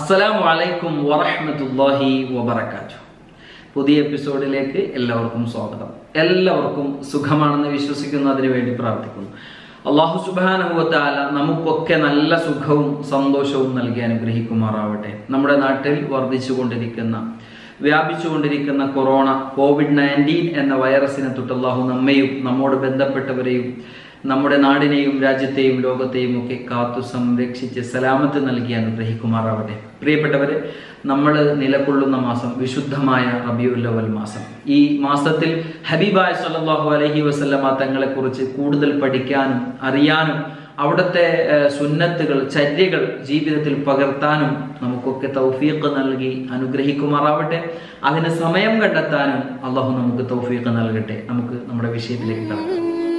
അസ്സലാമു അലൈക്കും വറഹ്മത്തുള്ളാഹി വബറകാതുഹു പുതിയ എപ്പിസോഡിലേക്ക് എല്ലാവർക്കും സ്വാഗതം എല്ലാവർക്കും സുഖമാണെന്ന് വിശ്വസിക്കുന്നതിന് വേണ്ടി പ്രാർത്ഥിക്കുന്നു അള്ളാഹു സുബാനുഭവത്താല നമുക്കൊക്കെ നല്ല സുഖവും സന്തോഷവും നൽകി അനുഗ്രഹിക്കുമാറാവട്ടെ നമ്മുടെ നാട്ടിൽ വർദ്ധിച്ചുകൊണ്ടിരിക്കുന്ന വ്യാപിച്ചുകൊണ്ടിരിക്കുന്ന കൊറോണ കോവിഡ് നയൻറ്റീൻ എന്ന വൈറസിനെ തൊട്ട് അള്ളാഹു നമ്മയും നമ്മോട് ബന്ധപ്പെട്ടവരെയും നമ്മുടെ നാടിനെയും രാജ്യത്തെയും ലോകത്തെയും ഒക്കെ കാത്തു സംരക്ഷിച്ച് സലാമത്ത് നൽകി അനുഗ്രഹിക്കുമാറാവട്ടെ പ്രിയപ്പെട്ടവരെ നമ്മൾ നിലകൊള്ളുന്ന മാസം വിശുദ്ധമായ റബിയുല്ലവൽ മാസം ഈ മാസത്തിൽ ഹബീബായ സല്ലല്ലാഹു അലൈഹി വസല്ലമ തങ്ങളെ കുറിച്ച് കൂടുതൽ പഠിക്കാനും അറിയാനും അവിടുത്തെ ഏഹ്, സുന്നത്തുകൾ ചര്യകൾ ജീവിതത്തിൽ പകർത്താനും നമുക്കൊക്കെ തൗഫീഖ് നൽകി അനുഗ്രഹിക്കുമാറാവട്ടെ അതിന് സമയം കണ്ടെത്താനും അള്ളാഹു നമുക്ക് തൗഫീഖ് നൽകട്ടെ നമുക്ക് നമ്മുടെ വിഷയത്തിലേക്ക് കടക്കാം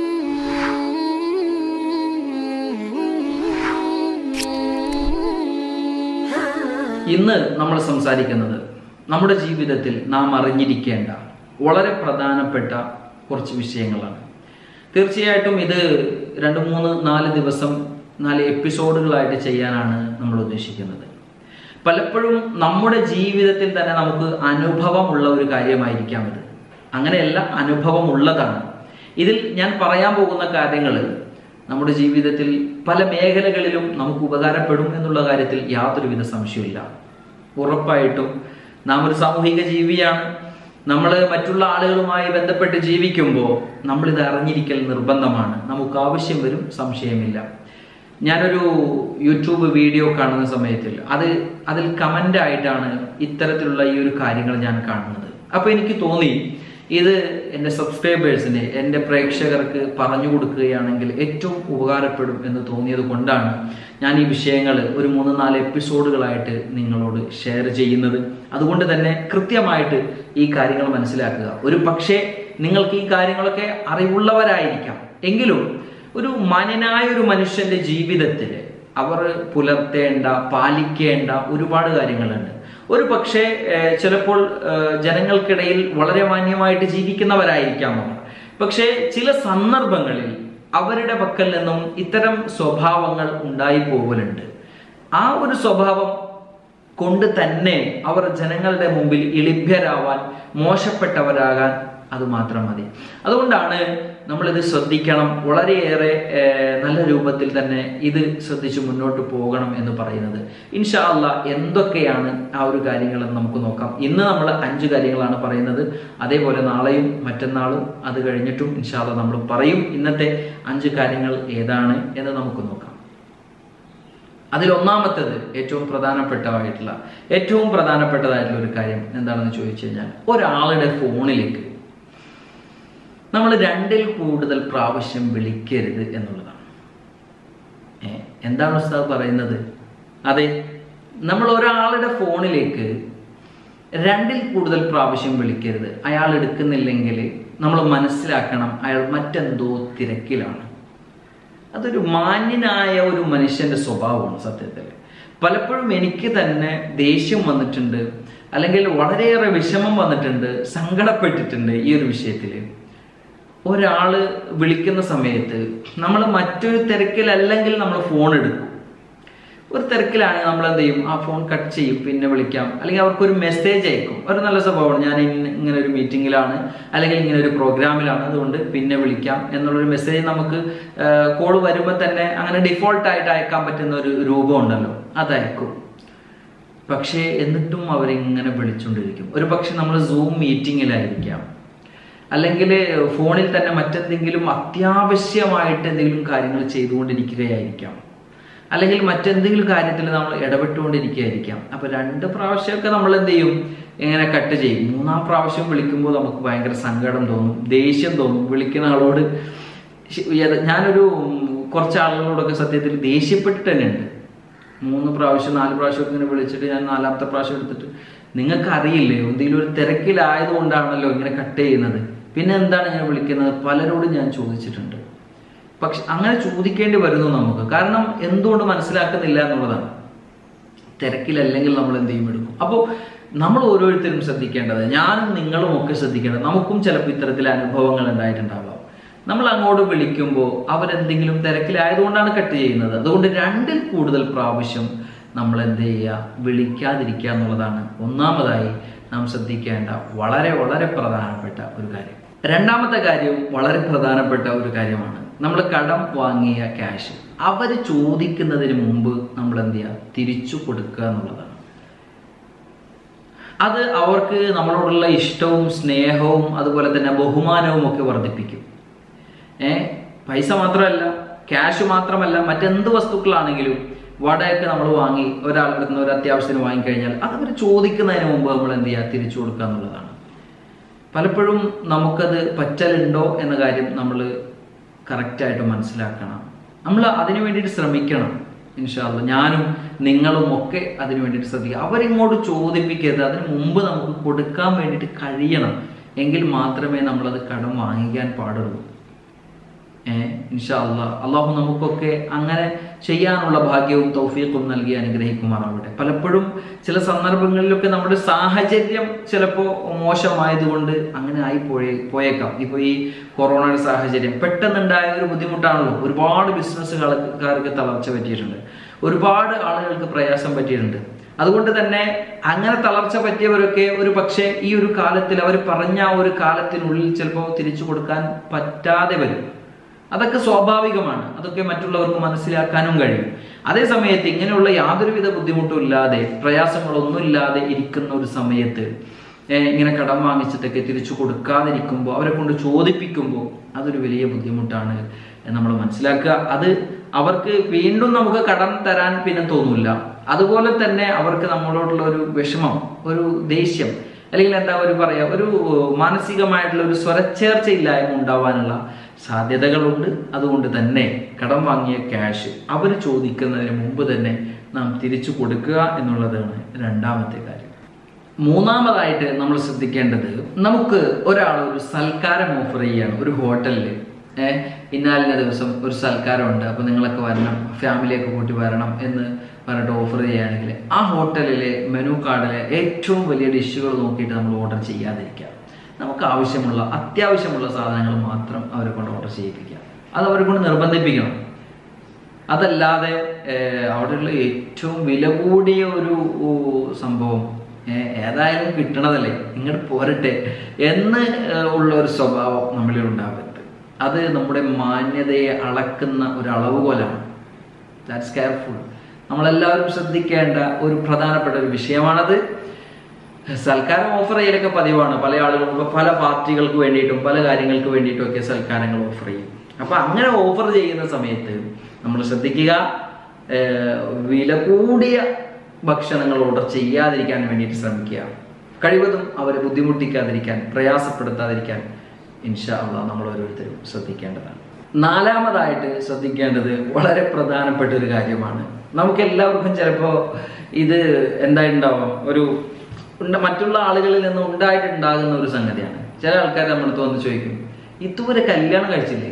ഇന്ന് നമ്മൾ സംസാരിക്കുന്നത് നമ്മുടെ ജീവിതത്തിൽ നാം അറിഞ്ഞിരിക്കേണ്ട വളരെ പ്രധാനപ്പെട്ട കുറച്ച് വിഷയങ്ങളാണ് തീർച്ചയായിട്ടും ഇത് രണ്ട് മൂന്ന് നാല് ദിവസം നാല് എപ്പിസോഡുകളായിട്ട് ചെയ്യാനാണ് നമ്മൾ ഉദ്ദേശിക്കുന്നത് പലപ്പോഴും നമ്മുടെ ജീവിതത്തിൽ തന്നെ നമുക്ക് അനുഭവമുള്ള ഒരു കാര്യമായിരിക്കാം ഇത് അങ്ങനെയല്ല അനുഭവമുള്ളതാണ് ഇതിൽ ഞാൻ പറയാൻ പോകുന്ന കാര്യങ്ങൾ നമ്മുടെ ജീവിതത്തിൽ പല മേഖലകളിലും നമുക്ക് ഉപകാരപ്പെടും എന്നുള്ള കാര്യത്തിൽ യാതൊരുവിധ സംശയമില്ല ഉറപ്പായിട്ടും നാം ഒരു സാമൂഹിക ജീവിയാണ് നമ്മൾ മറ്റുള്ള ആളുകളുമായി ബന്ധപ്പെട്ട് ജീവിക്കുമ്പോൾ നമ്മളിത് അറിഞ്ഞിരിക്കൽ നിർബന്ധമാണ് നമുക്ക് ആവശ്യം വരും സംശയമില്ല ഞാനൊരു യൂട്യൂബ് വീഡിയോ കാണുന്ന സമയത്തിൽ അത് അതിൽ കമൻ്റ് ആയിട്ടാണ് ഇത്തരത്തിലുള്ള ഈ ഒരു കാര്യങ്ങൾ ഞാൻ കാണുന്നത് അപ്പോൾ എനിക്ക് തോന്നി ഇത് എൻ്റെ സബ്സ്ക്രൈബേഴ്സിന് എൻ്റെ പ്രേക്ഷകർക്ക് പറഞ്ഞു കൊടുക്കുകയാണെങ്കിൽ ഏറ്റവും ഉപകാരപ്പെടും എന്ന് തോന്നിയത് കൊണ്ടാണ് ഞാൻ ഈ വിഷയങ്ങൾ ഒരു മൂന്ന് നാല് എപ്പിസോഡുകളായിട്ട് നിങ്ങളോട് ഷെയർ ചെയ്യുന്നത് അതുകൊണ്ട് തന്നെ കൃത്യമായിട്ട് ഈ കാര്യങ്ങൾ മനസ്സിലാക്കുക ഒരു പക്ഷേ നിങ്ങൾക്ക് ഈ കാര്യങ്ങളൊക്കെ അറിവുള്ളവരായിരിക്കാം എങ്കിലും ഒരു മാന്യനായ ഒരു മനുഷ്യന്റെ ജീവിതത്തിൽ അവർ പുലർത്തേണ്ട പാലിക്കേണ്ട ഒരുപാട് കാര്യങ്ങളുണ്ട് ഒരു പക്ഷേ ഏഹ്, ചിലപ്പോൾ ഏഹ്, ജനങ്ങൾക്കിടയിൽ വളരെ മാന്യമായിട്ട് ജീവിക്കുന്നവരായിരിക്കാം അവർ പക്ഷേ ചില സന്ദർഭങ്ങളിൽ അവരുടെ പക്കൽ നിന്നും ഇത്തരം സ്വഭാവങ്ങൾ ഉണ്ടായി പോകലുണ്ട് ആ ഒരു സ്വഭാവം കൊണ്ട് തന്നെ അവർ ജനങ്ങളുടെ മുമ്പിൽ ഇളിഭ്യരാവാൻ മോശപ്പെട്ടവരാകാൻ അത് മാത്രം മതി അതുകൊണ്ടാണ് നമ്മളിത് ശ്രദ്ധിക്കണം വളരെയേറെ ഏഹ്, നല്ല രൂപത്തിൽ തന്നെ ഇത് ശ്രദ്ധിച്ച് മുന്നോട്ട് പോകണം എന്ന് പറയുന്നത് ഇൻഷാ അല്ല എന്തൊക്കെയാണ് ആ ഒരു കാര്യങ്ങളെന്ന് നമുക്ക് നോക്കാം ഇന്ന് നമ്മൾ അഞ്ച് കാര്യങ്ങളാണ് പറയുന്നത് അതേപോലെ നാളെയും മറ്റന്നാളും അത് കഴിഞ്ഞിട്ടും ഇൻഷാ അല്ല നമ്മൾ പറയും ഇന്നത്തെ അഞ്ച് കാര്യങ്ങൾ ഏതാണ് എന്ന് നമുക്ക് നോക്കാം അതിൽ ഒന്നാമത്തേത് ഏറ്റവും പ്രധാനപ്പെട്ടതായിട്ടുള്ള ഏറ്റവും പ്രധാനപ്പെട്ടതായിട്ടുള്ള ഒരു കാര്യം എന്താണെന്ന് ചോദിച്ചു കഴിഞ്ഞാൽ ഒരാളുടെ ഫോണിലേക്ക് നമ്മൾ രണ്ടിൽ കൂടുതൽ പ്രാവശ്യം വിളിക്കരുത് എന്നുള്ളതാണ് ഏ, എന്താണ് ഉസ്താദ് പറയുന്നത് അതെ നമ്മൾ ഒരാളുടെ ഫോണിലേക്ക് രണ്ടിൽ കൂടുതൽ പ്രാവശ്യം വിളിക്കരുത് അയാൾ എടുക്കുന്നില്ലെങ്കിൽ നമ്മൾ മനസ്സിലാക്കണം അയാൾ മറ്റെന്തോ തിരക്കിലാണ് അതൊരു മാന്യനായ ഒരു മനുഷ്യന്റെ സ്വഭാവമാണ് സത്യത്തിൽ പലപ്പോഴും എനിക്ക് തന്നെ ദേഷ്യം വന്നിട്ടുണ്ട് അല്ലെങ്കിൽ വളരെയേറെ വിഷമം വന്നിട്ടുണ്ട് സങ്കടപ്പെട്ടിട്ടുണ്ട് ഈ ഒരു വിഷയത്തിൽ ഒരാള് വിളിക്കുന്ന സമയത്ത് നമ്മൾ മറ്റൊരു തിരക്കിലല്ലെങ്കിൽ നമ്മൾ ഫോൺ എടുക്കും ഒരു തിരക്കിലാണെങ്കിൽ നമ്മൾ എന്ത് ചെയ്യും ആ ഫോൺ കട്ട് ചെയ്യും പിന്നെ വിളിക്കാം അല്ലെങ്കിൽ അവർക്കൊരു മെസ്സേജ് അയക്കും ഒരു നല്ല സ്വഭാവമാണ് ഞാൻ ഇന്ന- ഇങ്ങനെ ഒരു മീറ്റിങ്ങിലാണ് അല്ലെങ്കിൽ ഇങ്ങനെ ഒരു പ്രോഗ്രാമിലാണ് അതുകൊണ്ട് പിന്നെ വിളിക്കാം എന്നുള്ളൊരു മെസ്സേജ് നമുക്ക് കോൾ വരുമ്പോൾ തന്നെ അങ്ങനെ ഡിഫോൾട്ട് ആയിട്ട് അയക്കാൻ പറ്റുന്ന ഒരു രൂപം ഉണ്ടല്ലോ അത് അയക്കും പക്ഷേ എന്നിട്ടും അവരിങ്ങനെ വിളിച്ചുകൊണ്ടിരിക്കും ഒരു പക്ഷെ നമ്മൾ സൂം മീറ്റിങ്ങിലായിരിക്കാം അല്ലെങ്കിൽ ഫോണിൽ തന്നെ മറ്റെന്തെങ്കിലും അത്യാവശ്യമായിട്ട് എന്തെങ്കിലും കാര്യങ്ങൾ ചെയ്തുകൊണ്ടിരിക്കുകയായിരിക്കാം അല്ലെങ്കിൽ മറ്റെന്തെങ്കിലും കാര്യത്തിൽ നമ്മൾ ഇടപെട്ടുകൊണ്ടിരിക്കുകയായിരിക്കാം അപ്പൊ രണ്ട് പ്രാവശ്യമൊക്കെ നമ്മൾ എന്ത് ചെയ്യും ഇങ്ങനെ കട്ട് ചെയ്യും മൂന്നാം പ്രാവശ്യം വിളിക്കുമ്പോൾ നമുക്ക് ഭയങ്കര സങ്കടം തോന്നും ദേഷ്യം തോന്നും വിളിക്കുന്ന ആളോട് ശ- യഥ- ഞാനൊരു ഉം, കുറച്ച് ആളുകളോടൊക്കെ സത്യത്തിൽ ദേഷ്യപ്പെട്ടിട്ട് തന്നെ ഉണ്ട് മൂന്ന് പ്രാവശ്യം നാല് പ്രാവശ്യം ഇങ്ങനെ വിളിച്ചിട്ട് ഞാൻ നാലാമത്തെ പ്രാവശ്യം എടുത്തിട്ട് നിങ്ങൾക്ക് അറിയില്ലേ എന്തെങ്കിലും ഒരു തിരക്കിലായതുകൊണ്ടാണല്ലോ ഇങ്ങനെ കട്ട് ചെയ്യുന്നത് പിന്നെ എന്താണ് ഞാൻ വിളിക്കുന്നത് പലരോടും ഞാൻ ചോദിച്ചിട്ടുണ്ട് പക്ഷെ അങ്ങനെ ചോദിക്കേണ്ടി വരുന്നു നമുക്ക് കാരണം എന്തുകൊണ്ട് മനസ്സിലാക്കുന്നില്ല എന്നുള്ളതാണ് തിരക്കിലല്ലെങ്കിൽ നമ്മൾ എന്ത് ചെയ്യും എടുക്കും അപ്പോൾ നമ്മൾ ഓരോരുത്തരും ശ്രദ്ധിക്കേണ്ടത് ഞാനും നിങ്ങളും ഒക്കെ ശ്രദ്ധിക്കേണ്ടത് നമുക്കും ചിലപ്പോൾ ഇത്തരത്തിലെ അനുഭവങ്ങൾ ഉണ്ടായിട്ടുണ്ടാവാം നമ്മൾ അങ്ങോട്ട് വിളിക്കുമ്പോൾ അവരെന്തെങ്കിലും തിരക്കിലായതുകൊണ്ടാണ് കട്ട് ചെയ്യുന്നത് അതുകൊണ്ട് രണ്ടിൽ കൂടുതൽ പ്രാവശ്യം നമ്മൾ എന്ത് ചെയ്യുക വിളിക്കാതിരിക്കുക എന്നുള്ളതാണ് ഒന്നാമതായി നാം ശ്രദ്ധിക്കേണ്ട വളരെ വളരെ പ്രധാനപ്പെട്ട ഒരു കാര്യം രണ്ടാമത്തെ കാര്യം വളരെ പ്രധാനപ്പെട്ട ഒരു കാര്യമാണ് നമ്മൾ കടം വാങ്ങിയ ക്യാഷ് അവർ ചോദിക്കുന്നതിന് മുമ്പ് നമ്മൾ എന്ത് ചെയ്യുക തിരിച്ചു കൊടുക്കുക എന്നുള്ളതാണ് അത് അവർക്ക് നമ്മളോടുള്ള ഇഷ്ടവും സ്നേഹവും അതുപോലെ തന്നെ ബഹുമാനവും ഒക്കെ വർദ്ധിപ്പിക്കും ഏ പൈസ മാത്രമല്ല ക്യാഷ് മാത്രമല്ല മറ്റെന്ത് വസ്തുക്കളാണെങ്കിലും വടയൊക്കെ നമ്മൾ വാങ്ങി ഒരാളുടെ അടുത്ത് നിന്ന് ഒരു അത്യാവശ്യത്തിന് വാങ്ങിക്കഴിഞ്ഞാൽ അതവർ ചോദിക്കുന്നതിന് മുമ്പ് നമ്മൾ എന്ത് ചെയ്യുക തിരിച്ചു കൊടുക്കുക എന്നുള്ളതാണ് പലപ്പോഴും നമുക്കത് പറ്റലുണ്ടോ എന്ന കാര്യം നമ്മൾ കറക്റ്റായിട്ട് മനസ്സിലാക്കണം നമ്മൾ അതിനു വേണ്ടിയിട്ട് ശ്രമിക്കണം ഇൻഷാല്ല ഞാനും നിങ്ങളും ഒക്കെ അതിനു വേണ്ടിയിട്ട് ശ്രദ്ധിക്കുക അവരിങ്ങോട്ട് ചോദിപ്പിക്കരുത് അതിന് മുമ്പ് നമുക്ക് കൊടുക്കാൻ വേണ്ടിയിട്ട് കഴിയണം എങ്കിൽ മാത്രമേ നമ്മളത് കടം വാങ്ങിക്കാൻ പാടുള്ളൂ ഏഹ് ഇൻഷാ അള്ളാഹ് അള്ളാഹു നമുക്കൊക്കെ അങ്ങനെ ചെയ്യാനുള്ള ഭാഗ്യവും തൗഫീഖും നൽകി അനുഗ്രഹിക്കുമാറാവട്ടെ പലപ്പോഴും ചില സന്ദർഭങ്ങളിലൊക്കെ നമ്മുടെ സാഹചര്യം ചിലപ്പോൾ മോശമായതുകൊണ്ട് അങ്ങനെ ആയി പോയേ പോയേക്കാം ഇപ്പോൾ ഈ കൊറോണയുടെ സാഹചര്യം പെട്ടെന്നുണ്ടായ ഒരു ബുദ്ധിമുട്ടാണല്ലോ ഒരുപാട് ബിസിനസ്സുകാർക്ക് തളർച്ച പറ്റിയിട്ടുണ്ട് ഒരുപാട് ആളുകൾക്ക് പ്രയാസം പറ്റിയിട്ടുണ്ട് അതുകൊണ്ട് തന്നെ അങ്ങനെ തളർച്ച പറ്റിയവരൊക്കെ ഒരു പക്ഷേ ഈ ഒരു കാലത്തിൽ അവർ പറഞ്ഞ ആ ഒരു കാലത്തിനുള്ളിൽ ചിലപ്പോൾ തിരിച്ചു കൊടുക്കാൻ പറ്റാതെ വരും അതൊക്കെ സ്വാഭാവികമാണ് അതൊക്കെ മറ്റുള്ളവർക്ക് മനസ്സിലാക്കാനും കഴിയും അതേ സമയത്ത് ഇങ്ങനെയുള്ള യാതൊരുവിധ ബുദ്ധിമുട്ടും ഇല്ലാതെ പ്രയാസങ്ങളൊന്നും ഇല്ലാതെ ഇരിക്കുന്ന ഒരു സമയത്ത് ഏഹ് ഇങ്ങനെ കടം വാങ്ങിച്ചിട്ടൊക്കെ തിരിച്ചു കൊടുക്കാതിരിക്കുമ്പോൾ അവരെ കൊണ്ട് ചോദിപ്പിക്കുമ്പോൾ അതൊരു വലിയ ബുദ്ധിമുട്ടാണ് നമ്മൾ മനസ്സിലാക്കുക അത് അവർക്ക് വീണ്ടും നമുക്ക് കടം തരാൻ പിന്നെ തോന്നില്ല അതുപോലെ തന്നെ അവർക്ക് നമ്മളോടുള്ള ഒരു വിഷമം ഒരു ദേഷ്യം അല്ലെങ്കിൽ എന്താ ഒരു പറയാ ഒരു മാനസികമായിട്ടുള്ള ഒരു സ്വരച്ചേർച്ച ഇല്ലായ്മ ഉണ്ടാവാനുള്ള സാധ്യതകളുണ്ട് അതുകൊണ്ട് തന്നെ കടം വാങ്ങിയ ക്യാഷ് അവർ ചോദിക്കുന്നതിന് മുമ്പ് തന്നെ നാം തിരിച്ചു കൊടുക്കുക എന്നുള്ളതാണ് രണ്ടാമത്തെ കാര്യം മൂന്നാമതായിട്ട് നമ്മൾ ശ്രദ്ധിക്കേണ്ടത് നമുക്ക് ഒരാൾ ഒരു സൽക്കാരം ഓഫർ ചെയ്യാണ് ഒരു ഹോട്ടലിൽ ഏഹ് ഇന്നാലിന ദിവസം ഒരു സൽക്കാരമുണ്ട് അപ്പോൾ നിങ്ങളൊക്കെ വരണം ഫാമിലിയൊക്കെ കൂട്ടി വരണം എന്ന് പറഞ്ഞിട്ട് ഓഫർ ചെയ്യുകയാണെങ്കിൽ ആ ഹോട്ടലിലെ മെനു കാർഡിലെ ഏറ്റവും വലിയ ഡിഷുകൾ നോക്കിയിട്ട് നമ്മൾ ഓർഡർ ചെയ്യാതിരിക്കുക നമുക്ക് ആവശ്യമുള്ള അത്യാവശ്യമുള്ള സാധനങ്ങൾ മാത്രം അവരെ കൊണ്ട് ഓർഡർ ചെയ്യിപ്പിക്കുക അത് അവരെ കൊണ്ട് നിർബന്ധിപ്പിക്കണം അതല്ലാതെ ഏഹ്, അവിടെയുള്ള ഏറ്റവും വില കൂടിയ ഒരു ഊ, സംഭവം ഏഹ്, ഏതായാലും കിട്ടണതല്ലേ ഇങ്ങോട്ട് പോരട്ടെ എന്ന് ഏഹ്, ഉള്ള ഒരു സ്വഭാവം നമ്മളിൽ ഉണ്ടാവരുത് അത് നമ്മുടെ മാന്യതയെ അളക്കുന്ന ഒരു അളവുകോലാണ് ദാറ്റ്സ് കെയർഫുൾ നമ്മളെല്ലാവരും ശ്രദ്ധിക്കേണ്ട ഒരു പ്രധാനപ്പെട്ട ഒരു വിഷയമാണത് സൽക്കാരം ഓഫർ ചെയ്യലൊക്കെ പതിവാണ് പല ആളുകളും ഇപ്പൊ പല പാർട്ടികൾക്ക് വേണ്ടിയിട്ടും പല കാര്യങ്ങൾക്ക് വേണ്ടിയിട്ടും ഒക്കെ സൽക്കാരങ്ങൾ ഓഫർ ചെയ്യും അപ്പൊ അങ്ങനെ ഓഫർ ചെയ്യുന്ന സമയത്ത് നമ്മൾ ശ്രദ്ധിക്കുക ഏർ വില കൂടിയ ഭക്ഷണങ്ങൾ ഓർഡർ ചെയ്യാതിരിക്കാൻ വേണ്ടിയിട്ട് ശ്രമിക്കുക കഴിവതും അവരെ ബുദ്ധിമുട്ടിക്കാതിരിക്കാൻ പ്രയാസപ്പെടുത്താതിരിക്കാൻ ഇൻഷാ അള്ളാ നമ്മൾ ഓരോരുത്തരും ശ്രദ്ധിക്കേണ്ടതാണ് നാലാമതായിട്ട് ശ്രദ്ധിക്കേണ്ടത് വളരെ പ്രധാനപ്പെട്ട ഒരു കാര്യമാണ് നമുക്ക് എല്ലാവർക്കും ചിലപ്പോൾ ഇത് എന്തായിട്ടുണ്ടാവും ഒരു ഉണ്ട് മറ്റുള്ള ആളുകളിൽ നിന്ന് ഉണ്ടായിട്ടുണ്ടാകുന്ന ഒരു സംഗതിയാണ് ചില ആൾക്കാർ നമ്മളടുത്ത് വന്ന് ചോദിക്കും ഇതുവരെ കല്യാണം കഴിച്ചില്ലേ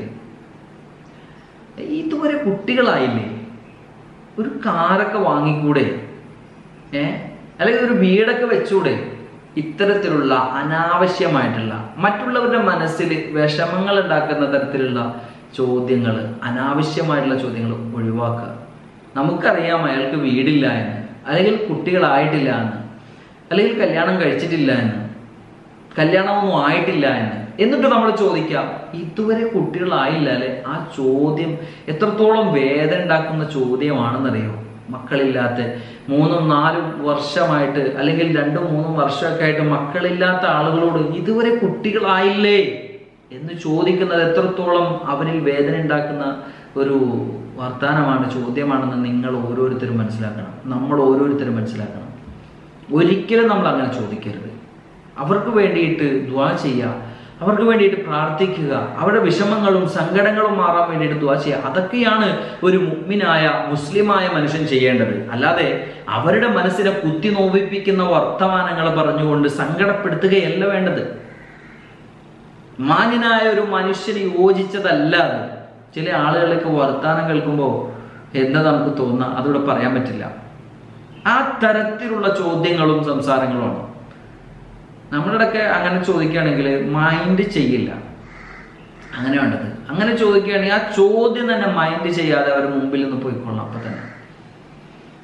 ഇതുവരെ കുട്ടികളായില്ലേ ഒരു കാറൊക്കെ വാങ്ങിക്കൂടെ ഏ അല്ലെങ്കിൽ ഒരു വീടൊക്കെ വെച്ചൂടെ ഇത്തരത്തിലുള്ള അനാവശ്യമായിട്ടുള്ള മറ്റുള്ളവരുടെ മനസ്സിൽ വിഷമങ്ങൾ ഉണ്ടാക്കുന്ന തരത്തിലുള്ള ചോദ്യങ്ങൾ അനാവശ്യമായിട്ടുള്ള ചോദ്യങ്ങൾ ഒഴിവാക്കുക നമുക്കറിയാം അയാൾക്ക് വീടില്ല എന്ന് അല്ലെങ്കിൽ കുട്ടികളായിട്ടില്ല എന്ന് അല്ലെങ്കിൽ കല്യാണം കഴിച്ചിട്ടില്ല എന്ന് കല്യാണമൊന്നും ആയിട്ടില്ല എന്ന് എന്നിട്ട് നമ്മൾ ചോദിക്കാം ഇതുവരെ കുട്ടികളായില്ല അല്ലെ ആ ചോദ്യം എത്രത്തോളം വേദന ഉണ്ടാക്കുന്ന ചോദ്യമാണെന്നറിയോ മക്കളില്ലാത്ത മൂന്നും നാലും വർഷമായിട്ട് അല്ലെങ്കിൽ രണ്ടും മൂന്നും വർഷമൊക്കെ ആയിട്ട് മക്കളില്ലാത്ത ആളുകളോട് ഇതുവരെ കുട്ടികളായില്ലേ എന്ന് ചോദിക്കുന്നത് എത്രത്തോളം അവരിൽ വേദന ഉണ്ടാക്കുന്ന ഒരു വർത്തമാനമാണ് ചോദ്യമാണെന്ന് നിങ്ങൾ ഓരോരുത്തരും മനസ്സിലാക്കണം നമ്മൾ ഓരോരുത്തരും മനസ്സിലാക്കണം ഒരിക്കലും നമ്മൾ അങ്ങനെ ചോദിക്കരുത് അവർക്ക് വേണ്ടിയിട്ട് ദ്വാ ചെയ്യുക അവർക്ക് വേണ്ടിയിട്ട് പ്രാർത്ഥിക്കുക അവരുടെ വിഷമങ്ങളും സങ്കടങ്ങളും മാറാൻ വേണ്ടിയിട്ട് ദ്വാ ചെയ്യുക അതൊക്കെയാണ് ഒരു മുഗ്മിനായ മുസ്ലിമായ മനുഷ്യൻ ചെയ്യേണ്ടത് അല്ലാതെ അവരുടെ മനസ്സിനെ കുത്തി നോവിപ്പിക്കുന്ന വർത്തമാനങ്ങൾ പറഞ്ഞുകൊണ്ട് സങ്കടപ്പെടുത്തുകയല്ല വേണ്ടത് മാന്യനായ ഒരു മനുഷ്യന് യോജിച്ചതല്ല അത് ചില ആളുകളൊക്കെ വർത്താനം കേൾക്കുമ്പോൾ എന്താ നമുക്ക് തോന്നുക അതിവിടെ പറയാൻ പറ്റില്ല ആ തരത്തിലുള്ള ചോദ്യങ്ങളും സംസാരങ്ങളുമാണ് നമ്മളുടെയൊക്കെ അങ്ങനെ ചോദിക്കുകയാണെങ്കിൽ മൈൻഡ് ചെയ്യില്ല അങ്ങനെ വേണ്ടത് അങ്ങനെ ചോദിക്കുകയാണെങ്കിൽ ആ ചോദ്യം തന്നെ മൈൻഡ് ചെയ്യാതെ അവർ മുമ്പിൽ നിന്ന് പോയിക്കൊള്ളണം അപ്പൊ തന്നെ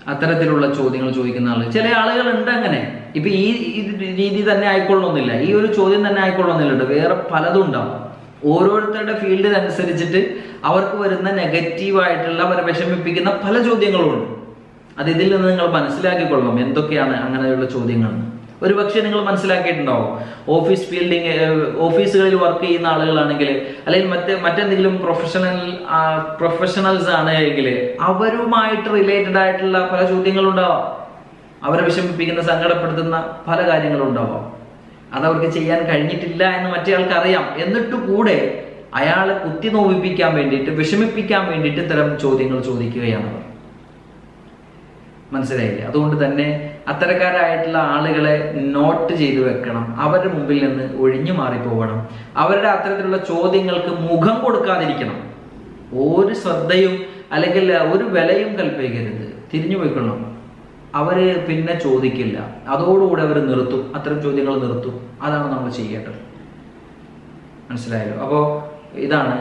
അത്തരത്തിലുള്ള ചോദ്യങ്ങൾ ചോദിക്കുന്ന ആളുകൾ ചില ആളുകൾ ഉണ്ട് അങ്ങനെ ഇപ്പൊ ഈ ഈ രീതി തന്നെ ആയിക്കൊള്ളണമെന്നില്ല ഈ ഒരു ചോദ്യം തന്നെ ആയിക്കൊള്ളണമെന്നില്ല കേട്ടോ. വേറെ പലതും ഉണ്ടാവും ഓരോരുത്തരുടെ ഫീൽഡിനനുസരിച്ചിട്ട് അവർക്ക് വരുന്ന നെഗറ്റീവായിട്ടുള്ള അവരെ വിഷമിപ്പിക്കുന്ന പല ചോദ്യങ്ങളും ഉണ്ട് അത് ഇതിൽ നിന്ന് നിങ്ങൾ മനസ്സിലാക്കിക്കൊള്ളണം എന്തൊക്കെയാണ് അങ്ങനെയുള്ള ചോദ്യങ്ങൾ ഒരു പക്ഷേ നിങ്ങൾ മനസ്സിലാക്കിയിട്ടുണ്ടാവും ഓഫീസ് ഫീൽഡിങ് ഓഫീസുകളിൽ വർക്ക് ചെയ്യുന്ന ആളുകളാണെങ്കിൽ അല്ലെങ്കിൽ മറ്റ് മറ്റെന്തെങ്കിലും പ്രൊഫഷണൽ പ്രൊഫഷണൽസ് ആണ് എങ്കിൽ അവരുമായിട്ട് റിലേറ്റഡ് ആയിട്ടുള്ള പല ചോദ്യങ്ങളും ഉണ്ടാവാം അവരെ വിഷമിപ്പിക്കുന്ന സങ്കടപ്പെടുത്തുന്ന പല കാര്യങ്ങളും ഉണ്ടാവാം അതവർക്ക് ചെയ്യാൻ കഴിഞ്ഞിട്ടില്ല എന്ന് മറ്റേ ആൾക്ക് അറിയാം എന്നിട്ട് കൂടെ അയാളെ കുത്തി നോവിപ്പിക്കാൻ വേണ്ടിയിട്ട് വിഷമിപ്പിക്കാൻ വേണ്ടിയിട്ട് ഇത്തരം ചോദ്യങ്ങൾ ചോദിക്കുകയാണ് അവർ മനസ്സിലായില്ലേ അതുകൊണ്ട് തന്നെ അത്തരക്കാരായിട്ടുള്ള ആളുകളെ നോട്ട് ചെയ്തു വെക്കണം അവരുടെ മുമ്പിൽ നിന്ന് ഒഴിഞ്ഞു മാറിപ്പോകണം അവരുടെ അത്തരത്തിലുള്ള ചോദ്യങ്ങൾക്ക് മുഖം കൊടുക്കാതിരിക്കണം ഒരു ശ്രദ്ധയും അല്ലെങ്കിൽ ഒരു വിലയും കൽപ്പിക്കരുത് തിരിഞ്ഞു പോയിക്കൊള്ളണം അവര് പിന്നെ ചോദിക്കില്ല അതോടുകൂടി അവർ നിർത്തും അത്തരം ചോദ്യങ്ങൾ നിർത്തും അതാണ് നമ്മൾ ചെയ്യേണ്ടത് മനസ്സിലായല്ലോ അപ്പോൾ ഇതാണ്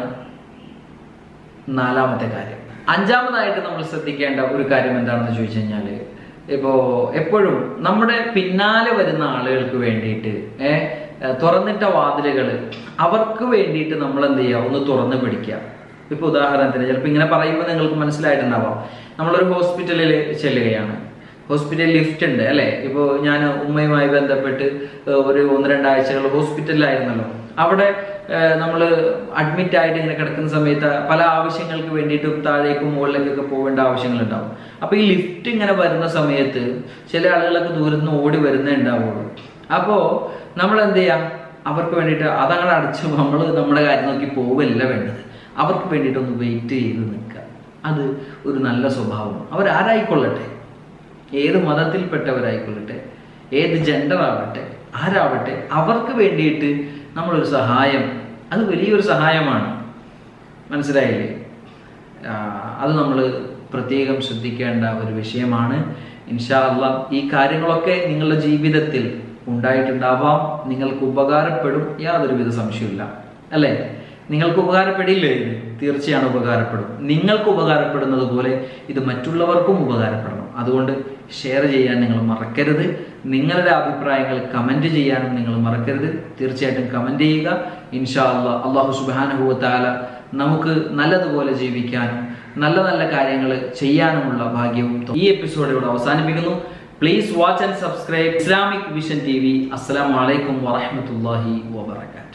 നാലാമത്തെ കാര്യം അഞ്ചാമതായിട്ട് നമ്മൾ ശ്രദ്ധിക്കേണ്ട ഒരു കാര്യം എന്താണെന്ന് ചോദിച്ചു കഴിഞ്ഞാൽ ഇപ്പോ എപ്പോഴും നമ്മുടെ പിന്നാലെ വരുന്ന ആളുകൾക്ക് വേണ്ടിയിട്ട് ഏഹ് തുറന്നിട്ട വാതിലുകൾ അവർക്ക് വേണ്ടിയിട്ട് നമ്മൾ എന്ത് ചെയ്യുക ഒന്ന് തുറന്ന് പിടിക്കുക ഇപ്പൊ ഉദാഹരണത്തിന് ചിലപ്പോൾ ഇങ്ങനെ പറയുമ്പോൾ നിങ്ങൾക്ക് മനസ്സിലായിട്ടുണ്ടാവാം നമ്മളൊരു ഹോസ്പിറ്റലിൽ ചെല്ലുകയാണ് ഹോസ്പിറ്റൽ ലിഫ്റ്റ് ഉണ്ട് അല്ലെ ഇപ്പോൾ ഞാൻ ഉമ്മയുമായി ബന്ധപ്പെട്ട് ഏഹ് ഒരു ഒന്ന് രണ്ടാഴ്ചകൾ ഹോസ്പിറ്റലിലായിരുന്നല്ലോ അവിടെ നമ്മൾ അഡ്മിറ്റ് ആയിട്ട് ഇങ്ങനെ കിടക്കുന്ന സമയത്ത് പല ആവശ്യങ്ങൾക്ക് വേണ്ടിയിട്ടും താഴേക്കും മുകളിലേക്കൊക്കെ പോകേണ്ട ആവശ്യങ്ങളുണ്ടാവും അപ്പൊ ഈ ലിഫ്റ്റ് ഇങ്ങനെ വരുന്ന സമയത്ത് ചില ആളുകളൊക്കെ ദൂരത്ത് നിന്ന് ഓടി വരുന്നേ ഉണ്ടാവുള്ളൂ അപ്പോ നമ്മൾ എന്ത് ചെയ്യാം അവർക്ക് വേണ്ടിയിട്ട് അതങ്ങനെ അടച്ച് നമ്മൾ നമ്മുടെ കാര്യം നോക്കി പോവല്ല വേണ്ടത് അവർക്ക് വേണ്ടിയിട്ട് ഒന്ന് വെയിറ്റ് ചെയ്ത് നിൽക്കുക അത് ഒരു നല്ല സ്വഭാവമാണ് അവരാരായിക്കൊള്ളട്ടെ ഏത് മതത്തിൽപ്പെട്ടവരായിക്കൊള്ളട്ടെ ഏത് ജെൻഡർ ആവട്ടെ ആരാവട്ടെ അവർക്ക് വേണ്ടിയിട്ട് നമ്മളൊരു സഹായം അത് വലിയൊരു സഹായമാണ് മനസ്സിലായില്ലേ ആ, അത് നമ്മൾ പ്രത്യേകം ശ്രദ്ധിക്കേണ്ട ഒരു വിഷയമാണ് ഇൻഷാ അള്ളാ ഈ കാര്യങ്ങളൊക്കെ നിങ്ങളുടെ ജീവിതത്തിൽ ഉണ്ടായിട്ടുണ്ടാവാം നിങ്ങൾക്ക് ഉപകാരപ്പെടും യാതൊരുവിധ സംശയമില്ല അല്ലേ നിങ്ങൾക്ക് ഉപകാരപ്പെടില്ലേ ഇത് തീർച്ചയാണ് ഉപകാരപ്പെടും നിങ്ങൾക്ക് ഉപകാരപ്പെടുന്നത് പോലെ ഇത് മറ്റുള്ളവർക്കും ഉപകാരപ്പെടണം അതുകൊണ്ട് ഷെയർ ചെയ്യാൻ നിങ്ങൾ മറക്കരുത് നിങ്ങളുടെ അഭിപ്രായങ്ങൾ കമന്റ് ചെയ്യാനും നിങ്ങൾ മറക്കരുത് തീർച്ചയായിട്ടും കമന്റ് ചെയ്യുക ഇൻഷാ അള്ളാ അള്ളാഹു സുബാനുഭവത്താല നമുക്ക് നല്ലതുപോലെ ജീവിക്കാനും നല്ല നല്ല കാര്യങ്ങൾ ചെയ്യാനുമുള്ള ഭാഗ്യവും ഈ എപ്പിസോഡ് ഇവിടെ അവസാനിപ്പിക്കുന്നു please watch and subscribe Islamic vision T V അസ്സലാമലൈക്കും വറഹമത്തല്ലാഹി വബർക്കാത്തു